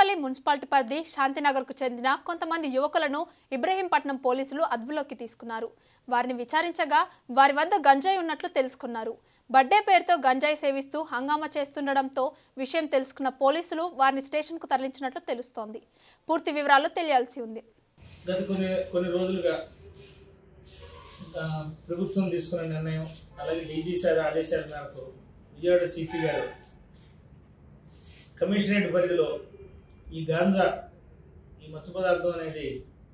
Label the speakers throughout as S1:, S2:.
S1: Kondapalli municipality పరిధి శాంతినగర్కు చెందిన కొంతమంది యువకులను ఇబ్రహీంపట్నం పోలీసులు అదుపులోకి తీసుకున్నారు వారిని విచారించగా వారి వద్ద గంజాయి ఉన్నట్లు తెలుసుకున్నారు బర్త్డే పేరుతో గంజాయి సేవిస్తూ హంగామా చేస్తుండడంతో విషయం తెలుసుకున్న పోలీసులు వారిని స్టేషన్కు తరలించినట్లు తెలుస్తోంది పూర్తి వివరాలు తెలియాల్సి ఉంది
S2: గత కొన్ని కొన్ని రోజులుగా ఆ, ప్రభుత్వం తీసుకున్న నిర్ణయం అలాగే డీజీ సార్ ఆదేశాల మేరకు విజయవాడ సిపి గారు కమిషనరేట్ పరిధిలో ఈ గాంజా ఈ మత్తు పదార్థం అనేది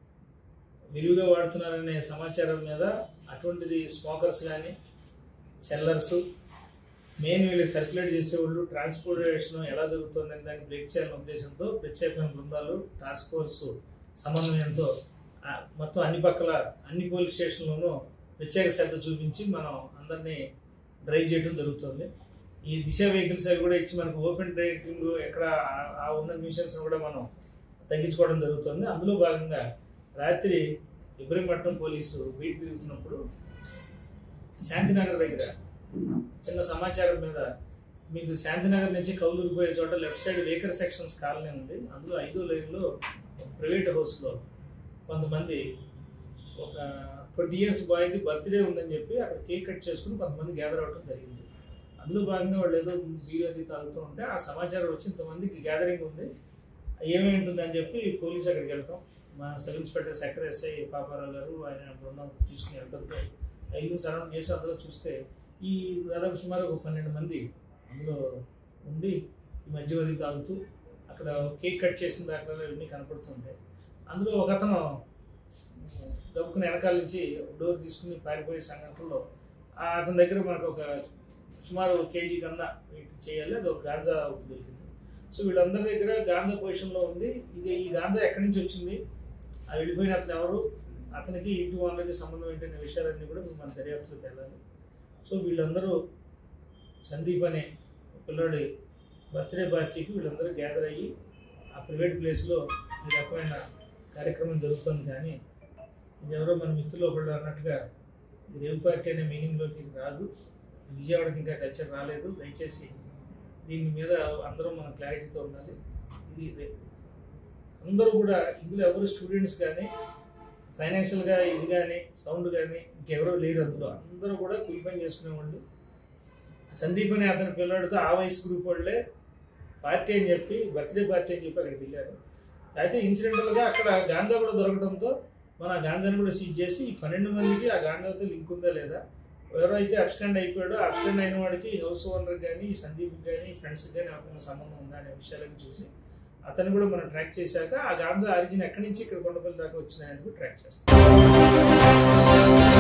S2: విరివిగా వాడుతున్నారనే సమాచారం మీద అటువంటిది స్మోకర్స్ కానీ సెల్లర్స్ మెయిన్ వీళ్ళకి సర్క్యులేట్ చేసేవాళ్ళు ట్రాన్స్పోర్టేషన్ ఎలా జరుగుతుందని దాన్ని బ్రేక్ చేయాలనే ఉద్దేశంతో ప్రత్యేకమైన బృందాలు టాస్క్ ఫోర్స్ సమన్వయంతో ఆ, మొత్తం అన్ని పక్కల అన్ని పోలీస్ స్టేషన్లోనూ ప్రత్యేక శ్రద్ధ చూపించి మనం అందరినీ డ్రైవ్ చేయడం జరుగుతుంది ఈ దిశ వెహికల్స్ అవి కూడా ఇచ్చి మనకు ఓపెన్ డ్రైవింగ్ ఎక్కడ ఆ- ఆ ఉన్న న్యూసెన్స్ కూడా మనం తగ్గించుకోవడం జరుగుతుంది అందులో భాగంగా రాత్రి ఇబ్రహీంపట్నం పోలీసు బీట్ తిరుగుతున్నప్పుడు శాంతినగర్ దగ్గర చిన్న సమాచారం మీద మీకు శాంతినగర్ నుంచి కౌలూరు పోయే చోట left side weaker sections colony ఉంది అందులో ఐదో లైన్లో ప్రైవేట్ హౌస్లో కొంతమంది ఒక ట్వంటీ ఇయర్స్ బాయ్ది బర్త్డే ఉందని చెప్పి అక్కడ కేక్ కట్ చేసుకుని కొంతమంది గ్యాదర్ అవ్వడం జరిగింది అందులో భాగంగా వాళ్ళు ఏదో బీర్ అది తాగుతూ ఉంటే ఆ సమాచారం వచ్చి ఇంతమందికి గ్యాదరింగ్ ఉంది ఏమేమి ఉంటుందని చెప్పి పోలీస్ అక్కడికి వెళ్తాం మా sub inspector sector S I Paparao garu ఆయన బృందం తీసుకుని వెళ్తారు ఇల్లు సరౌండ్ చేసి అందులో చూస్తే ఈ దాదాపు సుమారు ఒక పన్నెండు మంది అందులో ఉండి ఈ మధ్య అది తాగుతూ అక్కడ కేక్ కట్ చేసిన దాఖలాలు ఇవన్నీ కనపడుతుంటాయి అందులో ఒక అతను గబుక్కుని వెనకాల నుంచి డోర్ తీసుకుని పారిపోయే సంఘటనలో ఆ అతని దగ్గర మనకు ఒక సుమారు కేజీ కన్నా వెయిట్ చేయాలి అది ఒక గాంజా ఒకటి దొరికింది సో వీళ్ళందరి దగ్గర గాంజా పొజిషన్లో ఉంది ఇది ఈ గాంజా ఎక్కడి నుంచి వచ్చింది ఆ వెళ్ళిపోయిన అతను ఎవరు అతనికి ఇంటి వాళ్ళకి సంబంధం ఏంటనే విషయాలన్నీ కూడా మన దర్యాప్తులో తేలాలి సో వీళ్ళందరూ సందీప్ అనే పిల్లోడి బర్త్డే పార్టీకి వీళ్ళందరూ గ్యాదర్ అయ్యి ఆ ప్రైవేట్ ప్లేస్లో ఈ రకమైన కార్యక్రమం జరుగుతుంది కానీ ఇది ఎవరో మన మిత్రులు ఒకళ్ళు అన్నట్టుగా ఇది రేవు పార్టీ అనే మీనింగ్లోకి ఇది రాదు విజయవాడకి ఇంకా కల్చర్ రాలేదు దయచేసి దీని మీద అందరూ మనం క్లారిటీతో ఉండాలి ఇది రే- అందరూ కూడా ఇందులో ఎవరు స్టూడెంట్స్ కానీ ఫైనాన్షియల్గా ఇది కానీ సౌండ్ కానీ ఇంకెవరో లేరు అందులో అందరూ కూడా కూలి పని చేసుకునే వాళ్ళు సందీప్ అనే అతని పిల్లాడితో ఆ వయసు గ్రూప్ వాళ్ళే పార్టీ అని చెప్పి బర్త్డే పార్టీ అని చెప్పి అక్కడికి వెళ్ళారు అయితే ఇన్సిడెంటల్గా అక్కడ గాంజా కూడా దొరకడంతో మనం ఆ గాంజాని కూడా సీజ్ చేసి ఈ పన్నెండు మందికి ఆ గాంజాతో లింక్ ఉందా లేదా ఎవరైతే అబ్స్టెండ్ అయిపోయాడో అబ్స్టెండ్ అయిన వాడికి హౌస్ ఓనర్ కానీ సందీప్ కానీ ఫ్రెండ్స్కి కానీ ఎవరికైనా సంబంధం ఉందా అనే విషయాలను చూసి అతను కూడా మనం ట్రాక్ చేశాక ఆ గాంజా ఆరిజిన్ ఎక్కడి నుంచి ఇక్కడ కొండపల్లి దాకా వచ్చిందనేది కూడా ట్రాక్ చేస్తాం